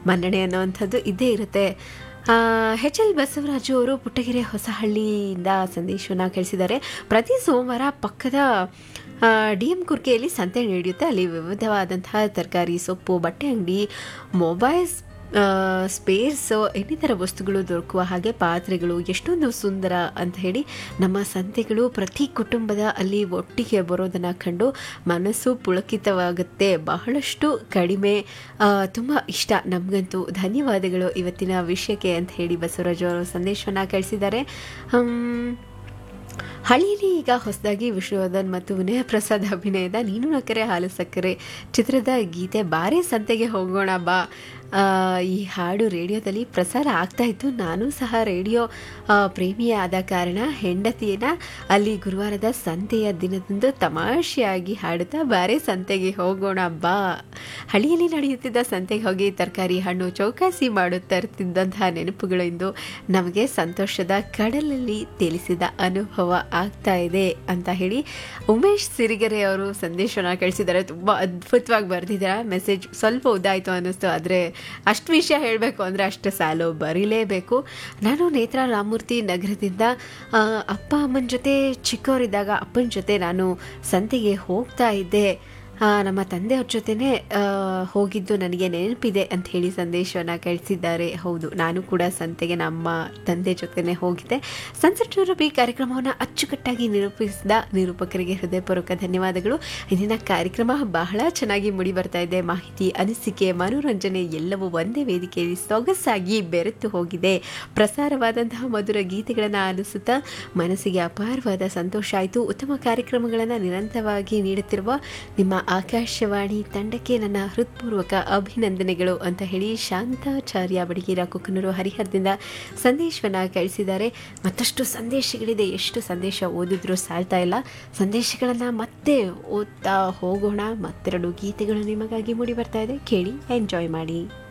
ಮನ್ನಣೆ ಅನ್ನುವಂಥದ್ದು ಇದ್ದೇ ಇರುತ್ತೆ ಎಚ್ ಎಲ್ ಬಸವರಾಜು ಅವರು ಪುಟ್ಟಗೆರೆ ಹೊಸಹಳ್ಳಿಯಿಂದ ಸಂದೇಶವನ್ನು ಕಳಿಸಿದ್ದಾರೆ ಪ್ರತಿ ಸೋಮವಾರ ಪಕ್ಕದ ಡಿ ಎಂ ಕುರ್ಕೆಯಲ್ಲಿ ಸಂತೆ ನಡೆಯುತ್ತೆ ಅಲ್ಲಿ ವಿವಿಧವಾದಂತಹ ತರಕಾರಿ ಸೊಪ್ಪು ಬಟ್ಟೆ ಅಂಗಡಿ ಮೊಬೈಲ್ಸ್ ಸ್ಪೇರ್ಸು ಇನ್ನಿತರ ವಸ್ತುಗಳು ದೊರಕುವ ಹಾಗೆ ಪಾತ್ರೆಗಳು ಎಷ್ಟೊಂದು ಸುಂದರ ಅಂತ ಹೇಳಿ ನಮ್ಮ ಸಂತೆಗಳು ಪ್ರತಿ ಕುಟುಂಬದ ಅಲ್ಲಿ ಒಟ್ಟಿಗೆ ಬರೋದನ್ನು ಕಂಡು ಮನಸ್ಸು ಪುಳಕಿತವಾಗುತ್ತೆ ಬಹಳಷ್ಟು ಕಡಿಮೆ ತುಂಬ ಇಷ್ಟ ನಮಗಂತೂ ಧನ್ಯವಾದಗಳು ಇವತ್ತಿನ ವಿಷಯಕ್ಕೆ ಅಂತ ಹೇಳಿ ಬಸವರಾಜು ಅವರು ಸಂದೇಶವನ್ನು ಕಳಿಸಿದ್ದಾರೆ ಹಳ್ಳಿಯಲ್ಲಿ ಈಗ ಹೊಸದಾಗಿ ವಿಷ್ಣುವರ್ಧನ್ ಮತ್ತು ವಿನಯ ಪ್ರಸಾದ್ ಅಭಿನಯದ ನೀನು ನಕ್ಕರೆ ಹಾಲು ಸಕ್ಕರೆ ಚಿತ್ರದ ಗೀತೆ ಬಾರೆ ಸಂತೆಗೆ ಹೋಗೋಣ ಬಾ ಈ ಹಾಡು ರೇಡಿಯೋದಲ್ಲಿ ಪ್ರಸಾರ ಆಗ್ತಾ ಇತ್ತು ನಾನು ಸಹ ರೇಡಿಯೋ ಪ್ರೇಮಿಯೇ ಆದ ಕಾರಣ ಹೆಂಡತಿಯನ್ನು ಅಲ್ಲಿ ಗುರುವಾರದ ಸಂತೆಯ ದಿನದಂದು ತಮಾಷೆಯಾಗಿ ಹಾಡುತ್ತಾ ಬಾರೆ ಸಂತೆಗೆ ಹೋಗೋಣ ಬಾ ಹಳ್ಳಿಯಲ್ಲಿ ನಡೆಯುತ್ತಿದ್ದ ಸಂತೆಗೆ ಹೋಗಿ ತರಕಾರಿ ಹಣ್ಣು ಚೌಕಾಸಿ ಮಾಡುತ್ತಾ ಇರ್ತಿದ್ದಂತಹ ನೆನಪುಗಳು ಇಂದು ನಮಗೆ ಸಂತೋಷದ ಕಡಲಲ್ಲಿ ತೇಲಿಸಿದ ಅನುಭವ ಆಗ್ತಾ ಇದೆ ಅಂತ ಹೇಳಿ ಉಮೇಶ್ ಸಿರಿಗೆರೆ ಅವರು ಸಂದೇಶನ ಕಳಿಸಿದ್ದಾರೆ ತುಂಬ ಅದ್ಭುತವಾಗಿ ಬರೆದಿದ್ದಾರೆ ಮೆಸೇಜ್ ಸ್ವಲ್ಪ ಉದ್ದಾಯಿತು ಅನ್ನಿಸ್ತು ಆದರೆ ಅಷ್ಟು ವಿಷಯ ಹೇಳಬೇಕು ಅಂದರೆ ಅಷ್ಟು ಸಾಲು ಬರೀಲೇಬೇಕು ನಾನು ನೇತ್ರ ರಾಮಮೂರ್ತಿ ನಗರದಿಂದ ಅಪ್ಪ ಅಮ್ಮನ ಜೊತೆ ಚಿಕ್ಕವರಿದ್ದಾಗ ಅಪ್ಪನ ಜೊತೆ ನಾನು ಸಂತೆಗೆ ಹೋಗ್ತಾ ಇದ್ದೆ ನಮ್ಮ ತಂದೆಯವ್ರ ಜೊತೆನೇ ಹೋಗಿದ್ದು ನನಗೆ ನೆನಪಿದೆ ಅಂತ ಹೇಳಿ ಸಂದೇಶವನ್ನು ಕಳಿಸಿದ್ದಾರೆ ಹೌದು ನಾನು ಕೂಡ ಸಂತೆಗೆ ನಮ್ಮ ತಂದೆ ಜೊತೆನೇ ಹೋಗಿದ್ದೆ ಸನ್ಸೆಟ್ ಬಿ ಕಾರ್ಯಕ್ರಮವನ್ನು ಅಚ್ಚುಕಟ್ಟಾಗಿ ನಿರೂಪಿಸಿದ ನಿರೂಪಕರಿಗೆ ಹೃದಯಪೂರ್ವಕ ಧನ್ಯವಾದಗಳು ಇಂದಿನ ಕಾರ್ಯಕ್ರಮ ಬಹಳ ಚೆನ್ನಾಗಿ ಮುಡಿ ಬರ್ತಾ ಇದೆ ಮಾಹಿತಿ ಅನಿಸಿಕೆ ಮನೋರಂಜನೆ ಎಲ್ಲವೂ ಒಂದೇ ವೇದಿಕೆಯಲ್ಲಿ ಸೊಗಸಾಗಿ ಬೆರೆತು ಹೋಗಿದೆ ಪ್ರಸಾರವಾದಂತಹ ಮಧುರ ಗೀತೆಗಳನ್ನು ಆಲಿಸುತ್ತಾ ಮನಸ್ಸಿಗೆ ಅಪಾರವಾದ ಸಂತೋಷ ಆಯಿತು ಉತ್ತಮ ಕಾರ್ಯಕ್ರಮಗಳನ್ನು ನಿರಂತರವಾಗಿ ನೀಡುತ್ತಿರುವ ನಿಮ್ಮ ಆಕಾಶವಾಣಿ ತಂಡಕ್ಕೆ ನನ್ನ ಹೃತ್ಪೂರ್ವಕ ಅಭಿನಂದನೆಗಳು ಅಂತ ಹೇಳಿ ಶಾಂತಾಚಾರ್ಯ ಬಡಗೀರ ಕುಕ್ಕನೂರು ಹರಿಹರದಿಂದ ಸಂದೇಶವನ್ನು ಕಳಿಸಿದ್ದಾರೆ ಮತ್ತಷ್ಟು ಸಂದೇಶಗಳಿದೆ ಎಷ್ಟು ಸಂದೇಶ ಓದಿದ್ರೂ ಸಾಲ್ತಾ ಇಲ್ಲ ಸಂದೇಶಗಳನ್ನು ಮತ್ತೆ ಓದ್ತಾ ಹೋಗೋಣ ಮತ್ತೆರಡು ಗೀತೆಗಳು ನಿಮಗಾಗಿ ಮೂಡಿ ಬರ್ತಾ ಇದೆ ಕೇಳಿ ಎಂಜಾಯ್ ಮಾಡಿ